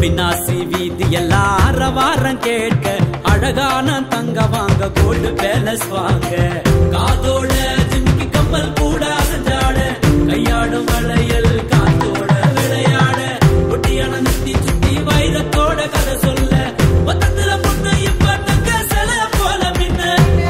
அவினாசி வீதி எல்லார வாரம் கேட்க அழகான தங்க வாங்க கோல்டு பேலஸ் வாங்க காதோட ஜிமிக்கி கம்பல் கூட அசஞ்சாட கையாடும் வளையல் காத்தோட விளையாட ஒட்டியான நெத்தி சுத்தி வைரத்தோட கதை சொல்ல மொத்தத்துல பொண்ணு இப்ப தங்க சில போல மின்ன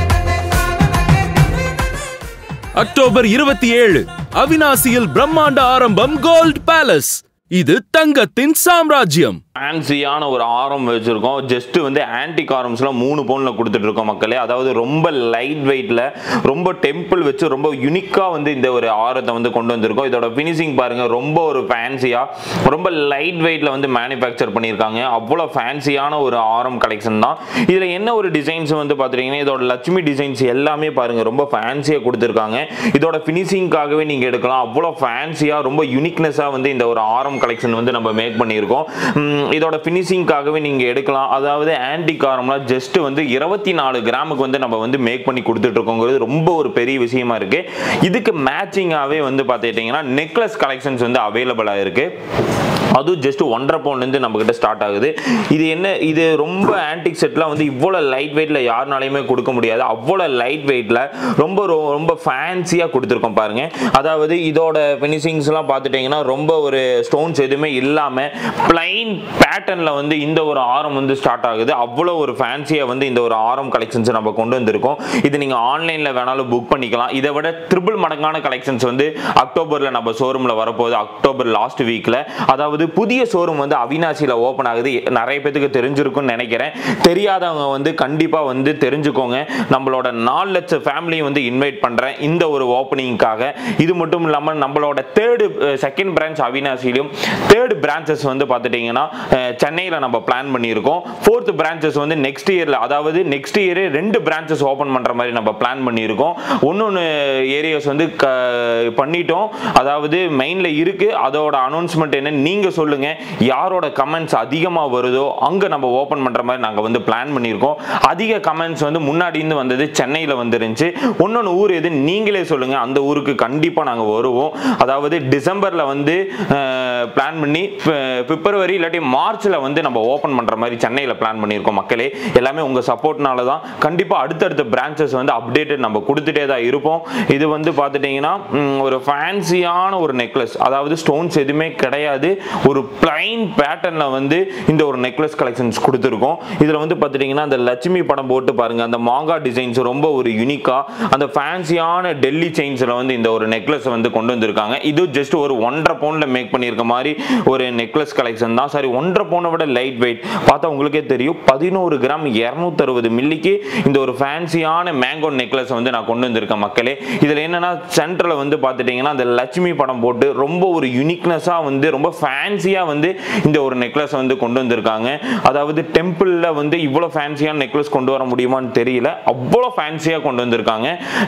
அக்டோபர் இருபத்தி ஏழு அவினாசியில் பிரம்மாண்ட ஆரம்பம் கோல்ட் பேலஸ் இது தங்கத்தின் சாம்ராஜ்யம் ஃபேன்சியான ஒரு ஆரம் வச்சுருக்கோம் ஜஸ்ட் வந்து ஆன்டிக் ஆரம்ஸ்லாம் மூணு பவுனில் கொடுத்துட்டு இருக்கோம் மக்களே அதாவது ரொம்ப லைட் வெயிட்டில் ரொம்ப டெம்பிள் வச்சு ரொம்ப யுனிக்காக வந்து இந்த ஒரு ஆரத்தை வந்து கொண்டு வந்திருக்கோம் இதோட ஃபினிஷிங் பாருங்கள் ரொம்ப ஒரு ஃபேன்சியாக ரொம்ப லைட் வெயிட்டில் வந்து மேனுஃபேக்சர் பண்ணியிருக்காங்க அவ்வளோ ஃபேன்சியான ஒரு ஆரம் கலெக்ஷன் தான் இதில் என்ன ஒரு டிசைன்ஸ் வந்து பார்த்துட்டிங்கன்னா இதோட லட்சுமி டிசைன்ஸ் எல்லாமே பாருங்கள் ரொம்ப ஃபேன்சியாக கொடுத்துருக்காங்க இதோட ஃபினிஷிங்காகவே நீங்கள் எடுக்கலாம் அவ்வளோ ஃபேன்சியாக ரொம்ப யூனிக்னஸாக வந்து இந்த ஒரு ஆரம் கலெக்ஷன் வந்து நம்ம மேக் பண்ணியிருக்கோம் உம், இதோட ஃபினிஷிங்காகவே நீங்கள் எடுக்கலாம் அதாவது ஆன்டிக் ஆரம்லாம் ஜஸ்ட் வந்து இருபத்தி நாலு கிராமுக்கு வந்து நம்ம வந்து மேக் பண்ணி கொடுத்துட்டு இருக்கோங்கிறது ரொம்ப ஒரு பெரிய விஷயமா இருக்கு இதுக்கு மேட்சிங்காகவே வந்து பார்த்துக்கிட்டிங்கன்னா நெக்லஸ் கலெக்ஷன்ஸ் வந்து அவைலபிளாக இருக்கு அதுவும் ஜஸ்ட் ஒன்றரை பவுண்ட்லேருந்து நம்மக்கிட்ட ஸ்டார்ட் ஆகுது இது என்ன இது ரொம்ப ஆன்டிக் செட்லாம் வந்து இவ்வளோ லைட் வெயிட்டில் யாருனாலையுமே கொடுக்க முடியாது அவ்வளோ லைட் வெயிட்டில் ரொம்ப ரொ- ரொம்ப ஃபேன்சியாக கொடுத்துருக்கோம் பாருங்க அதாவது இதோட ஃபினிஷிங்ஸ்லாம் பார்த்துட்டிங்கன்னா ரொம்ப ஒரு ஸ்டோன்ஸ் எதுவுமே இல்லாமல் பிளைன் பேட்டர்னில் வந்து இந்த ஒரு ஆரம் வந்து ஸ்டார்ட் ஆகுது அவ்வளோ ஒரு ஃபேன்சியாக வந்து இந்த ஒரு ஆரம் கலெக்ஷன்ஸ் நம்ம கொண்டு வந்திருக்கோம் இது நீங்கள் ஆன்லைனில் வேணாலும் புக் பண்ணிக்கலாம் இதை விட ட்ரிபிள் மடங்கான கலெக்ஷன்ஸ் வந்து அக்டோபரில் நம்ம ஷோரூமில் வரப்போகுது அக்டோபர் லாஸ்ட் வீக்கில் அதாவது புதிய ஷோரூம் வந்து அவினாசியில் ஓப்பன் ஆகுது நிறைய பேத்துக்கு தெரிஞ்சிருக்கும்னு நினைக்கிறேன் தெரியாதவங்க வந்து கண்டிப்பாக வந்து தெரிஞ்சுக்கோங்க நம்மளோட நாலு லட்சம் ஃபேமிலியை வந்து இன்வைட் பண்ணுறேன் இந்த ஒரு ஓப்பனிங்காக இது மட்டும் இல்லாமல் நம்மளோட தேர்டு செகண்ட் பிரான்ச் அவினாசிலையும் தேர்ட் பிரான்ச்சஸ் வந்து பார்த்துட்டிங்கன்னா சென்னையில் நம்ம பிளான் பண்ணியிருக்கோம் ஃபோர்த் பிரான்ச்சஸ் வந்து நெக்ஸ்ட் இயரில் அதாவது நெக்ஸ்ட் இயரே ரெண்டு பிரான்ச்சஸ் ஓப்பன் பண்ணுற மாதிரி நம்ம பிளான் பண்ணியிருக்கோம் ஒன்று ஏரியாஸ் வந்து க பண்ணிட்டோம் அதாவது மெயினில் இருக்குது அதோட அனௌன்ஸ்மெண்ட் என்ன நீங்கள் சொல்லுங்கள் யாரோட கமெண்ட்ஸ் அதிகமாக வருதோ அங்கே நம்ம ஓப்பன் பண்ணுற மாதிரி நாங்கள் வந்து பிளான் பண்ணியிருக்கோம் அதிக கமெண்ட்ஸ் வந்து முன்னாடி இருந்து வந்தது சென்னையில் வந்துருந்துச்சு இன்னொன்று ஊர் எது நீங்களே சொல்லுங்கள் அந்த ஊருக்கு கண்டிப்பாக நாங்கள் வருவோம் அதாவது டிசம்பரில் வந்து பிளான் பண்ணி பி- பிப்ரவரி இல்லாட்டி மார்ச்சில் வந்து நம்ம ஓப்பன் பண்ணுற மாதிரி சென்னையில் பிளான் பண்ணியிருக்கோம் மக்களே எல்லாமே உங்கள் சப்போர்ட்னால தான் கண்டிப்பாக அடுத்தடுத்த பிரான்ச்சஸ் வந்து அப்டேட்டட் நம்ம கொடுத்துட்டே தான் இருப்போம் இது வந்து பார்த்துட்டிங்கன்னா ம், ஒரு ஃபேன்சியான ஒரு நெக்லஸ் அதாவது ஸ்டோன்ஸ் எதுவுமே கிடையாது ஒரு பிளைன் பேட்டர்னில் வந்து இந்த ஒரு நெக்லஸ் கலெக்ஷன்ஸ் கொடுத்துருக்கோம் இதில் வந்து பார்த்துட்டிங்கன்னா அந்த லட்சுமி படம் போட்டு பாருங்கள் அந்த மாங்கா டிசைன்ஸ் ரொம்ப ஒரு யூனிக்காக அந்த ஃபேன்சியான டெல்லி செயின்ஸில் வந்து இந்த ஒரு நெக்லஸ் வந்து கொண்டு வந்திருக்காங்க இது ஜஸ்ட் ஒரு ஒன்றரை பவுண்டில் மேக் பண்ணியிருக்க மாதிரி ஒரு நெக்லஸ் கலெக்ஷன் தான் சாரி ஒன்றரை பவுண்டை விட லைட் வெயிட் பார்த்தா உங்களுக்கே தெரியும் பதினோரு கிராம் இரநூத்தறுபது மில்லிக்கு இந்த ஒரு ஃபேன்சியான மேங்கோ நெக்லஸ் வந்து நான் கொண்டு வந்திருக்கேன் மக்களே இதில் என்னன்னா சென்டரில் வந்து பார்த்துட்டிங்கன்னா அந்த லட்சுமி படம் போட்டு ரொம்ப ஒரு யூனிக்னஸாக வந்து ரொம்ப ஃபேன்சியாக வந்து இந்த ஒரு நெக்லஸ் வந்து கொண்டு வந்திருக்காங்க அதாவது டெம்பிளில் வந்து இவ்வளோ ஃபேன்சியான நெக்லஸ் கொண்டு வர முடியுமான்னு தெரியல அவ்வளோ ஃபேன்சியாக கொண்டு வந்திருக்காங்க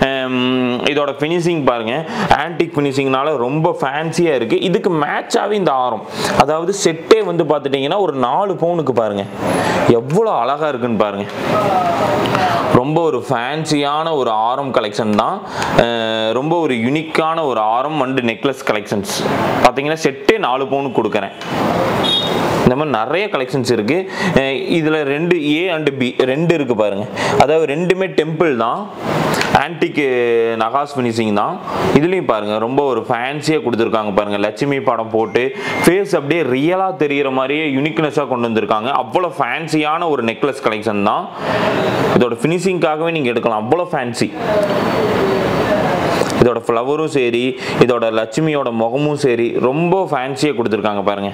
ஹம், இதோட ஃபினிஷிங் பாருங்க ஆன்டிக் ஃபினிஷிங்னால ரொம்ப ஃபேன்சியாக இருக்கு இதுக்கு மேட்சாகவே இந்த ஆரம் அதாவது செட்டே வந்து பார்த்துட்டிங்கன்னா ஒரு நாலு பவுனுக்கு பாருங்க எவ்வளோ அழகா இருக்குன்னு பாருங்க ரொம்ப ஒரு ஃபேன்சியான ஒரு ஆரம் கலெக்ஷன் தான் அஹ் ரொம்ப ஒரு யூனிக்கான ஒரு ஆரம் அண்டு நெக்லஸ் கலெக்ஷன்ஸ் பார்த்தீங்கன்னா செட்டே நாலு பவுனுக்கு கொடுக்குறேன் இந்த மாதிரி நிறைய கலெக்ஷன்ஸ் இருக்கு அஹ் இதுல ரெண்டு ஏ அண்ட் பி ரெண்டு இருக்கு பாருங்க அதாவது ரெண்டுமே டெம்பிள் தான் ஆன்டிக் நகாஸ் ஃபினிஷிங் தான் இதுலேயும் பாருங்க ரொம்ப ஒரு ஃபேன்சியாக கொடுத்துருக்காங்க பாருங்க லட்சுமி படம் போட்டு ஃபேஸ் அப்படியே ரியலாக தெரிகிற மாதிரியே யூனிக்னஸாக கொண்டு வந்திருக்காங்க அவ்வளோ ஃபேன்சியான ஒரு நெக்லஸ் கலெக்ஷன் தான் இதோட ஃபினிஷிங்காகவே நீங்கள் எடுக்கலாம் அவ்வளோ ஃபேன்சி இதோட ஃப்ளவரும் சரி இதோட லட்சுமியோட முகமும் சரி ரொம்ப ஃபேன்சியாக கொடுத்துருக்காங்க பாருங்க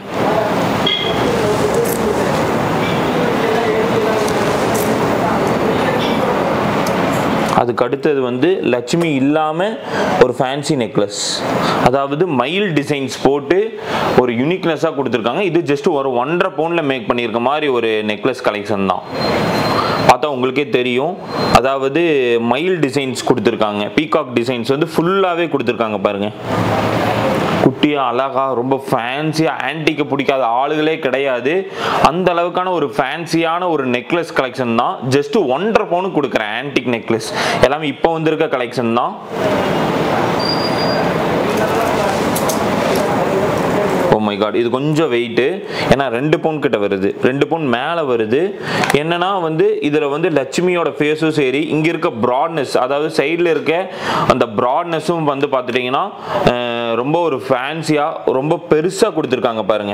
அதுக்கு அடுத்தது வந்து லட்சுமி இல்லாமல் ஒரு ஃபேன்சி நெக்லஸ் அதாவது மயில் டிசைன்ஸ் போட்டு ஒரு யூனிக்னஸாக கொடுத்துருக்காங்க இது ஜஸ்ட் ஒரு ஒன்றரை பவுண்டில் மேக் பண்ணியிருக்க மாதிரி ஒரு நெக்லஸ் கலெக்ஷன் தான் பார்த்தா உங்களுக்கே தெரியும் அதாவது மயில் டிசைன்ஸ் கொடுத்துருக்காங்க பீகாக் டிசைன்ஸ் வந்து ஃபுல்லாகவே கொடுத்துருக்காங்க பாருங்க குட்டியா அழகா ரொம்ப ஃபேன்சியா ஆன்டிக்கு பிடிக்காத ஆளுகளே கிடையாது அந்த அளவுக்கான ஒரு ஃபேன்சியான ஒரு நெக்லஸ் கலெக்ஷன் தான் ஜஸ்ட் ஒன்றரை பவுனுக்கு கொடுக்குறேன் ஆன்டிக் நெக்லஸ் எல்லாமே இப்போ வந்திருக்க கலெக்ஷன் தான் ஓ மை காட் இது கொஞ்சம் வெயிட்டு ஏன்னா ரெண்டு பவுன் கிட்ட வருது ரெண்டு பவுன் மேலே வருது என்னன்னா வந்து இதில் வந்து லட்சுமியோட ஃபேஸும் சரி இங்கே இருக்க ப்ராட்னஸ் அதாவது சைடில் இருக்க அந்த ப்ராட்னஸும் வந்து பார்த்துட்டிங்கன்னா அஹ், ரொம்ப ஒரு ஃபேன்சியாக ரொம்ப பெருசாக கொடுத்துருக்காங்க பாருங்க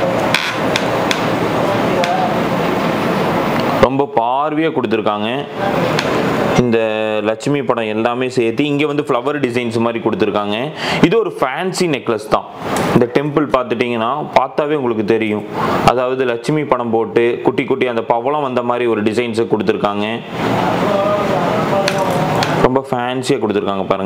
ரொம்ப பார்வையாக கொடுத்துருக்காங்க இந்த லட்சுமி படம் எல்லாமே சேர்த்து இங்கே வந்து ஃப்ளவர் டிசைன்ஸ் மாதிரி கொடுத்துருக்காங்க இது ஒரு ஃபேன்சி நெக்லஸ் தான் இந்த டெம்பிள் பார்த்துட்டிங்கன்னா பார்த்தாவே உங்களுக்கு தெரியும் அதாவது லட்சுமி படம் போட்டு குட்டி குட்டி அந்த பவளம் வந்த மாதிரி ஒரு டிசைன்ஸை கொடுத்துருக்காங்க ரொம்ப ஃபேன்சியாக கொடுத்துருக்காங்க பாருங்க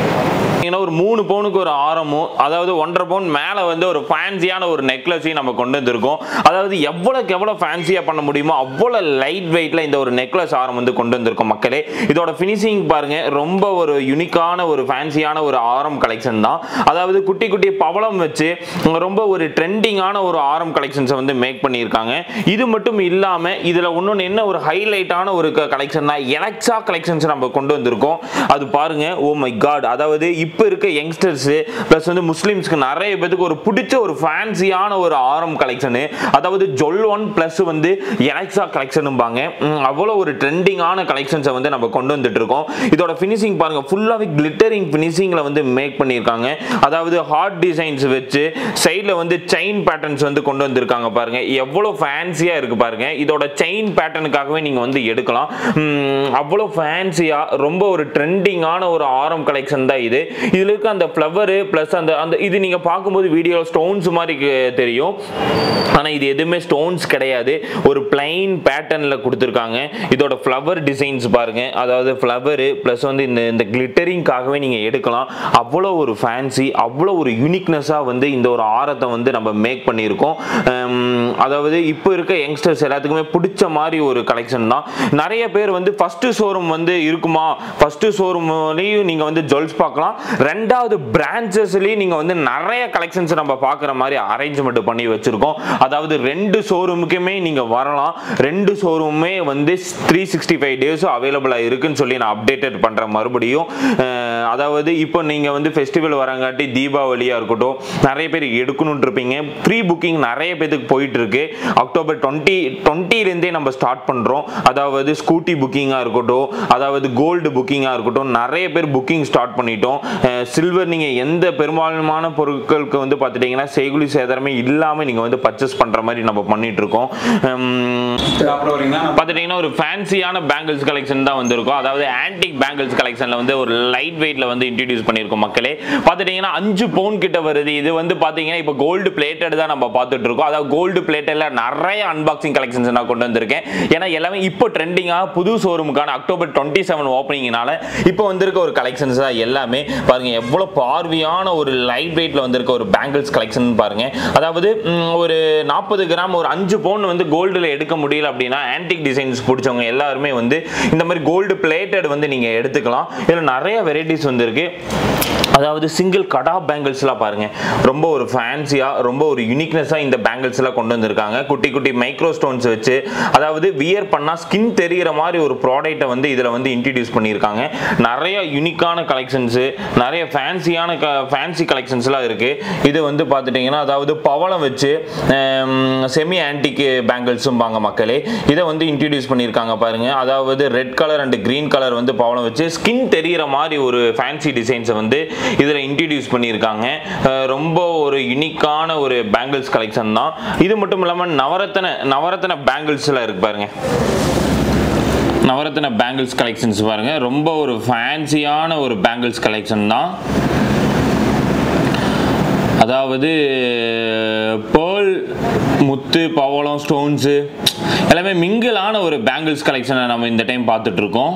ஏன்னா ஒரு மூணு பவுனுக்கு ஒரு ஆரமும் அதாவது ஒன்றரை பவுன் மேலே வந்து ஒரு ஃபேன்சியான ஒரு நெக்லஸையும் நம்ம கொண்டு வந்திருக்கோம் அதாவது எவ்வளோக்கு எவ்வளோ ஃபேன்சியாக பண்ண முடியுமோ அவ்வளோ லைட் வெயிட்டில் இந்த ஒரு நெக்லஸ் ஆரம் வந்து கொண்டு வந்திருக்கோம் மக்களே இதோட ஃபினிஷிங் பாருங்க ரொம்ப ஒரு யுனிக்கான ஒரு ஃபேன்சியான ஒரு ஆரம் கலெக்ஷன் தான் அதாவது குட்டி குட்டி பவளம் வச்சு ரொம்ப ஒரு ட்ரெண்டிங்கான ஒரு ஆரம் கலெக்ஷன்ஸை வந்து மேக் பண்ணியிருக்காங்க இது மட்டும் இல்லாமல் இதில் இன்னொன்று என்ன ஒரு ஹைலைட்டான ஒரு கலெக்ஷன் தான் எலக்ஸா கலெக்ஷன்ஸ் நம்ம கொண்டு வந்திருக்கோம் அது பாருங்க ஓ மை காட் அதாவது இப்போ இருக்க யங்ஸ்டர்ஸ் ப்ளஸ் வந்து முஸ்லீம்ஸ்க்கு நிறைய பேத்துக்கு ஒரு பிடிச்ச ஒரு ஃபேன்சியான ஒரு ஆரம் கலெக்ஷனு அதாவது ஜொல் ஒன் ப்ளஸ் வந்து எலக்ஸா கலெக்ஷனும்பாங்க ம், அவ்வளோ ஒரு ட்ரெண்டிங்கான கலெக்ஷன்ஸை வந்து நம்ம கொண்டு வந்துட்டு இருக்கோம் இதோட ஃபினிஷிங் பாருங்க ஃபுல்லாகவே கிளிட்டரிங் ஃபினிஷிங்கில் வந்து மேக் பண்ணியிருக்காங்க அதாவது ஹார்ட் டிசைன்ஸ் வச்சு சைடில் வந்து செயின் பேட்டர்ன்ஸ் வந்து கொண்டு வந்திருக்காங்க பாருங்க எவ்வளோ ஃபேன்சியாக இருக்கு பாருங்க இதோட செயின் பேட்டர்னுக்காகவே நீங்கள் வந்து எடுக்கலாம் ம், அவ்வளோ ஃபேன்சியாக ரொம்ப ஒரு ட்ரெண்டிங்கான ஒரு ஆரம் கலெக்ஷன் தான் இது இதில் இருக்க அந்த ஃப்ளவரு ப்ளஸ் அந்த அந்த இது நீங்கள் பார்க்கும்போது வீடியோ ஸ்டோன்ஸ் மாதிரி கு- தெரியும் ஆனால் இது எதுவுமே ஸ்டோன்ஸ் கிடையாது ஒரு பிளைன் பேட்டர்னில் கொடுத்துருக்காங்க இதோட ஃப்ளவர் டிசைன்ஸ் பாருங்க அதாவது ஃப்ளவரு ப்ளஸ் வந்து இந்த இந்த கிளிட்டரிங்காகவே நீங்கள் எடுக்கலாம் அவ்வளோ ஒரு ஃபேன்சி அவ்வளோ ஒரு யூனிக்னஸாக வந்து இந்த ஒரு ஆரத்தை வந்து நம்ம மேக் பண்ணியிருக்கோம் ஹம், அதாவது இப்போ இருக்க யங்ஸ்டர்ஸ் எல்லாத்துக்குமே பிடிச்ச மாதிரி ஒரு கலெக்ஷன் தான் நிறைய பேர் வந்து ஃபஸ்ட்டு ஷோரூம் வந்து இருக்குமா ஃபஸ்ட்டு ஷோரூம்லேயும் நீங்கள் வந்து ஜுவல்ஸ் பார்க்கலாம் ரெண்டாவது பிரான்ச்சஸ்லேயும் நீங்கள் வந்து நிறைய கலெக்ஷன்ஸ் நம்ம பார்க்குற மாதிரி அரேஞ்ச்மெண்ட் பண்ணி வச்சுருக்கோம் அதாவது ரெண்டு ஷோரூமுக்குமே நீங்கள் வரலாம் ரெண்டு ஷோரூமே வந்து த்ரீ சிக்ஸ்டி ஃபைவ் டேஸும் அவைலபிளாக இருக்குன்னு சொல்லி நான் அப்டேட்டட் பண்ணுறேன் மறுபடியும் அஹ், அதாவது இப்போ நீங்கள் வந்து ஃபெஸ்டிவல் வரங்காட்டி தீபாவளியாக இருக்கட்டும் நிறைய பேர் எடுக்கணும்னு இருப்பீங்க ப்ரீ புக்கிங் நிறைய பேருக்கு போயிட்டு இருக்கு அக்டோபர் டுவெண்ட்டி டுவெண்ட்டிலேருந்தே நம்ம ஸ்டார்ட் பண்ணுறோம் அதாவது ஸ்கூட்டி புக்கிங்காக இருக்கட்டும் அதாவது கோல்டு புக்கிங்காக இருக்கட்டும் நிறைய பேர் புக்கிங் ஸ்டார்ட் பண்ணிட்டோம் சில்வர் நீங்கள் எந்த பெரும்பான்மையான பொருட்களுக்கு வந்து பார்த்துட்டிங்கன்னா செய்குலி சேதாரமே இல்லாமல் நீங்கள் வந்து பர்ச்சேஸ் பண்ணுற மாதிரி நம்ம பண்ணிட்டு இருக்கோம் ஹம், அப்புறம் வரீங்கன்னா நம்ம பார்த்துட்டிங்கன்னா ஒரு ஃபேன்சியான பேங்கிள்ஸ் கலெக்ஷன் தான் வந்திருக்கும் அதாவது ஆன்டிக் பேங்கிள்ஸ் கலெக்ஷனில் வந்து ஒரு லைட் வெயிட்டில் வந்து இன்ட்ரடியூஸ் பண்ணியிருக்கோம் மக்களே பார்த்துட்டிங்கன்னா அஞ்சு பவுன் கிட்ட வருது இது வந்து பார்த்தீங்கன்னா இப்போ கோல்டு பிளேட்டட் தான் நம்ம பார்த்துட்டு இருக்கோம் அதாவது கோல்டு பிளேட்டடில் நிறைய அன்பாக்சிங் கலெக்ஷன்ஸ் நான் கொண்டு வந்திருக்கேன் ஏன்னா எல்லாமே இப்போ ட்ரெண்டிங்காக புது ஷோரூமுக்கான அக்டோபர் டுவெண்ட்டி செவன் ஓப்பனிங்னால இப்போ வந்திருக்க ஒரு கலெக்ஷன்ஸ் தான் எல்லாமே பாருங்க எவ்வளோ பார்வையான ஒரு லைட் வெயிட்ல வந்திருக்க ஒரு பேங்கிள்ஸ் கலெக்ஷன் பாருங்க அதாவது ம், ஒரு நாற்பது கிராம் ஒரு அஞ்சு பவுன் வந்து கோல்டில் எடுக்க முடியல அப்படின்னா ஆன்டிக் டிசைன்ஸ் பிடிச்சவங்க எல்லாருமே வந்து இந்த மாதிரி கோல்டு பிளேட்டட் வந்து நீங்கள் எடுத்துக்கலாம் இதில் நிறைய வெரைட்டிஸ் வந்திருக்கு அதாவது சிங்கிள் கடா பேங்கிள்ஸ்லாம் பாருங்க ரொம்ப ஒரு ஃபேன்சியாக ரொம்ப ஒரு யூனிக்னஸாக இந்த பேங்கிள்ஸ்லாம் கொண்டு வந்திருக்காங்க குட்டி குட்டி மைக்ரோ ஸ்டோன்ஸ் வச்சு அதாவது வியர் பண்ணால் ஸ்கின் தெரிகிற மாதிரி ஒரு ப்ராடக்ட்டை வந்து இதில் வந்து இன்ட்ரடியூஸ் பண்ணியிருக்காங்க நிறைய யூனிக்கான கலெக்ஷன்ஸு நிறைய ஃபேன்சியான க ஃபேன்சி கலெக்ஷன்ஸ்லாம் இருக்குது இது வந்து பார்த்துட்டிங்கன்னா அதாவது பவளம் வச்சு செமி ஆன்டிக் பேங்கிள்ஸும் பாங்க மக்களே இதை வந்து இன்ட்ரடியூஸ் பண்ணியிருக்காங்க பாருங்க அதாவது red colour and green colour வந்து பவளம் வச்சு ஸ்கின் தெரிகிற மாதிரி ஒரு ஃபேன்சி டிசைன்ஸை வந்து இதில் இன்ட்ரடியூஸ் பண்ணியிருக்காங்க அஹ் ரொம்ப ஒரு யுனிக்கான ஒரு பேங்கிள்ஸ் கலெக்ஷன் தான் இது மட்டும் இல்லாமல் நவரத்தன நவரத்தன பேங்கிள்ஸ்லாம் இருக்கு பாருங்க நவரத்ன பேங்கிள்ஸ் கலெக்ஷன்ஸ் பாருங்க ரொம்ப ஒரு ஃபேன்சியான ஒரு பேங்கிள்ஸ் கலெக்ஷன் தான் அதாவது பேர்ல் முத்து பவளம் ஸ்டோன்ஸு எல்லாமே மிங்கிளான ஒரு பேங்கிள்ஸ் கலெக்ஷனை நம்ம இந்த டைம் பார்த்துட்டு இருக்கோம்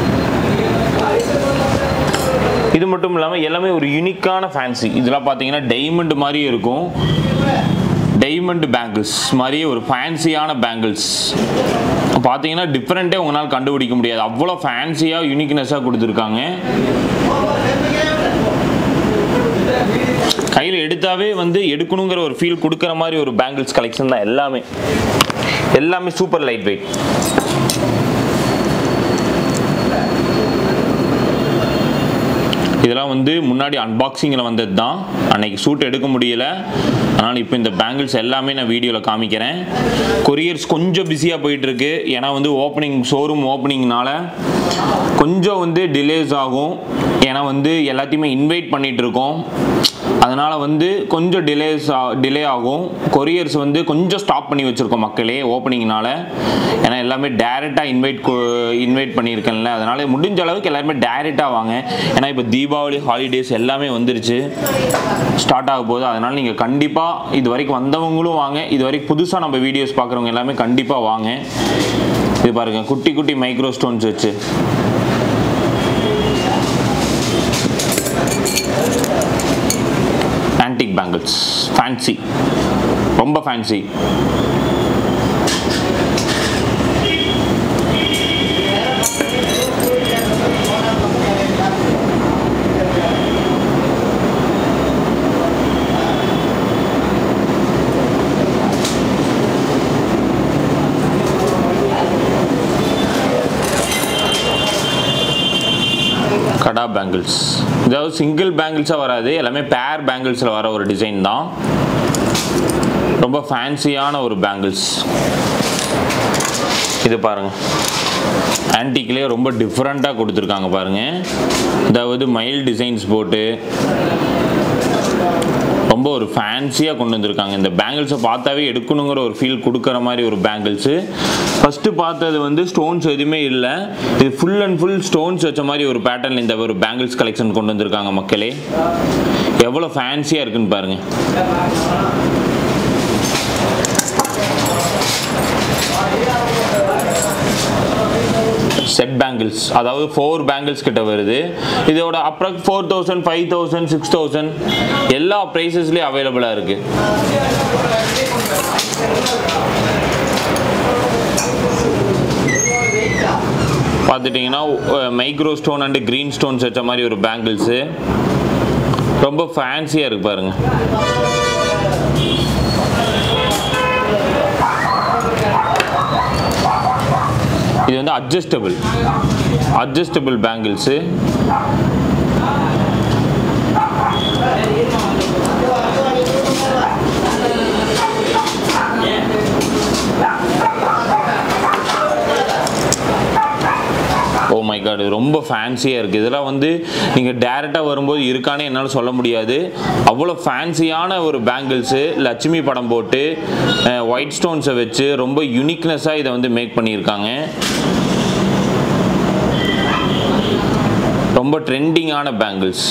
இது மட்டும் இல்லாமல் எல்லாமே ஒரு யூனிக்கான ஃபேன்சி இதெல்லாம் பார்த்தீங்கன்னா டைமண்ட் மாதிரி இருக்கும் டைமண்ட் பேங்கிள்ஸ் மாதிரியே ஒரு ஃபேன்சியான பேங்கிள்ஸ் பார்த்தீங்கன்னா டிஃப்ரெண்ட்டே உங்களால் கண்டுபிடிக்க முடியாது அவ்வளோ ஃபேன்சியாக யூனிக்னஸாக கொடுத்துருக்காங்க கையில் எடுத்தாவே வந்து எடுக்கணுங்கிற ஒரு ஃபீல் கொடுக்குற மாதிரி ஒரு பேங்கிள்ஸ் கலெக்ஷன் தான் எல்லாமே எல்லாமே சூப்பர் லைட் வெயிட் இதெல்லாம் வந்து முன்னாடி அன்பாக்சிங்கில் வந்தது தான் அன்னைக்கு சூட் எடுக்க முடியல அதனால் இப்போ இந்த பேங்கிள்ஸ் எல்லாமே நான் வீடியோவில் காமிக்கிறேன் கொரியர்ஸ் கொஞ்சம் பிஸியாக போயிட்டு இருக்கு ஏன்னா வந்து ஓப்பனிங் ஷோரூம் ஓப்பனிங்னால கொஞ்சம் வந்து டிலேஸ் ஆகும் ஏன்னா வந்து எல்லாத்தையுமே இன்வைட் பண்ணிட்டு இருக்கோம் அதனால் வந்து கொஞ்சம் டிலேஸ் டிலே ஆகும் கொரியர்ஸ் வந்து கொஞ்சம் ஸ்டாப் பண்ணி வச்சுருக்கோம் மக்களே ஓப்பனிங்னால ஏன்னா எல்லாமே டேரெக்டாக இன்வைட் இன்வைட் பண்ணியிருக்கேன்ல அதனால் முடிஞ்ச அளவுக்கு எல்லாருமே டேரெக்டாக வாங்க ஏன்னா இப்போ தீபாவளி ஹாலிடேஸ் எல்லாமே வந்துருச்சு ஸ்டார்ட் ஆக போகுது அதனால் நீங்கள் கண்டிப்பாக இது வரைக்கும் வந்தவங்களும் வாங்க இது வரைக்கும் புதுசாக நம்ம வீடியோஸ் பார்க்குறவங்க எல்லாமே கண்டிப்பாக வாங்க இது பாருங்கள் குட்டி குட்டி மைக்ரோ ஸ்டோன்ஸ் வச்சு ஆன்டிக் பேங்கிள்ஸ் ஃபேன்சி ரொம்ப ஃபேன்சி கடா பேங்கிள்ஸ் இதாவது சிங்கிள் பேங்கிள்ஸாக வராது எல்லாமே பேர் பேங்கிள்ஸில் வர ஒரு டிசைன் தான் ரொம்ப ஃபேன்சியான ஒரு பேங்கிள்ஸ் இது பாருங்க ஆன்டிக்லேயே ரொம்ப டிஃப்ரெண்ட்டாக கொடுத்துருக்காங்க பாருங்க அதாவது மயில் டிசைன்ஸ் போட்டு ரொம்ப ஒரு ஃபேன்சியாக கொண்டு வந்திருக்காங்க இந்த பேங்கிள்ஸை பார்த்தாவே எடுக்கணுங்கிற ஒரு ஃபீல் கொடுக்குற மாதிரி ஒரு பேங்கிள்ஸு ஃபஸ்ட்டு பார்த்தது வந்து ஸ்டோன்ஸ் எதுவுமே இல்லை இது ஃபுல் அண்ட் ஃபுல் ஸ்டோன்ஸ் வச்ச மாதிரி ஒரு பேட்டர்ன் இந்த ஒரு பேங்கிள்ஸ் கலெக்ஷன் கொண்டு வந்திருக்காங்க மக்களே எவ்வளோ ஃபேன்சியாக இருக்குன்னு பாருங்கள் செட் பேங்கிள்ஸ் அதாவது ஃபோர் பேங்கிள்ஸ் கிட்ட வருது இதோட அப்புறம் four thousand five thousand six thousand எல்லா ப்ரைஸஸ்லேயும் அவைலபிளாக இருக்கு பார்த்துட்டிங்கன்னா micro stone and green stones வச்ச மாதிரி ஒரு பேங்கிள்ஸு ரொம்ப ஃபேன்சியாக இருக்கு பாருங்க இது வந்து adjustable adjustable bangles oh my god இது ரொம்ப ஃபேன்சியாக இருக்குது இதெல்லாம் வந்து நீங்கள் டேரெக்டாக வரும்போது இருக்கானே என்னால் சொல்ல முடியாது அவ்வளோ ஃபேன்சியான ஒரு பேங்கிள்ஸு லட்சுமி படம் போட்டு ஒயிட் ஸ்டோன்ஸை வச்சு ரொம்ப யூனிக்னஸாக இதை வந்து மேக் பண்ணியிருக்காங்க ரொம்ப ட்ரெண்டிங்கான பேங்கிள்ஸ்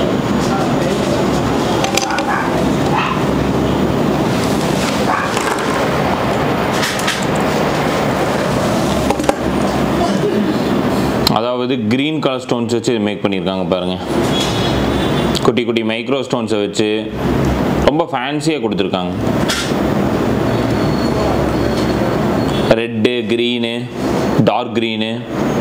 அதாவது க்ரீன் கலர் ஸ்டோன்ஸ் வச்சு இது மேக் பண்ணியிருக்காங்க பாருங்கள் குட்டி குட்டி மைக்ரோ ஸ்டோன்ஸை வச்சு ரொம்ப ஃபேன்சியாக கொடுத்துருக்காங்க ரெட்டு க்ரீனு டார்க் க்ரீனு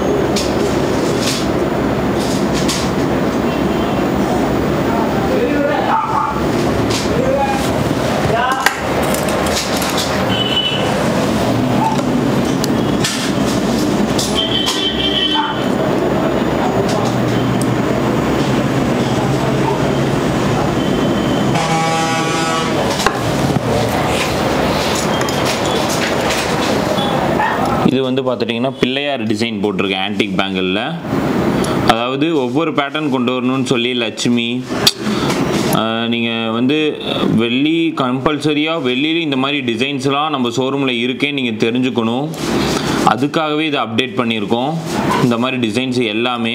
இது வந்து பார்த்துட்டிங்கன்னா பிள்ளையார் டிசைன் போட்டிருக்கு ஆன்டிக் பேங்கிளில் அதாவது ஒவ்வொரு பேட்டர்ன் கொண்டு வரணும்னு சொல்லி லட்சுமி நீங்கள் வந்து வெள்ளி கம்பல்சரியாக வெள்ளியில் இந்த மாதிரி டிசைன்ஸ்லாம் நம்ம ஷோரூமில் இருக்கேன்னு நீங்கள் தெரிஞ்சுக்கணும் அதுக்காகவே இதை அப்டேட் பண்ணியிருக்கோம் இந்த மாதிரி டிசைன்ஸ் எல்லாமே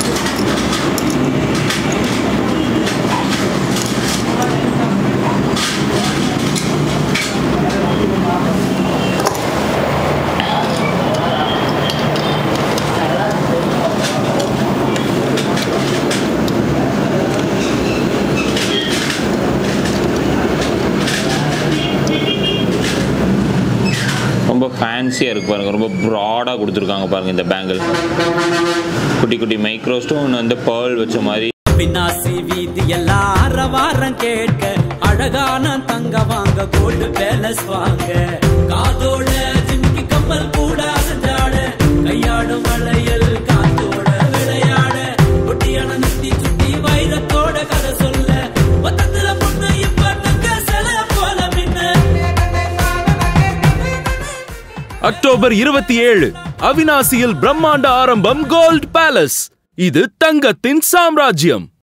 ரொம்ப ஃபேன்சியாக இருக்கு பாருங்க ரொம்ப ப்ராடாக கொடுத்துருக்காங்க பாருங்க இந்த பேங்கிள் குட்டி குட்டி மைக்ரோ ஸ்டோன் வந்து பேர்ல் வச்ச மாதிரி பின்னாசி வீதி எல்லாம் அறவாரம் கேட்க அழகான தங்க வாங்க கோல்டு பேலஸ் வாங்க காதோட ஜிமிக்கி கம்மல் கூட அசஞ்சாட கையாடும் வளையல் காத்தோட விளையாட ஒட்டியான நித்தி சுத்தி அக்டோபர் இருபத்தி ஏழு அவினாசியில் பிரம்மாண்ட ஆரம்பம் கோல்ட் பேலஸ் இது தங்கத்தின் சாம்ராஜ்யம்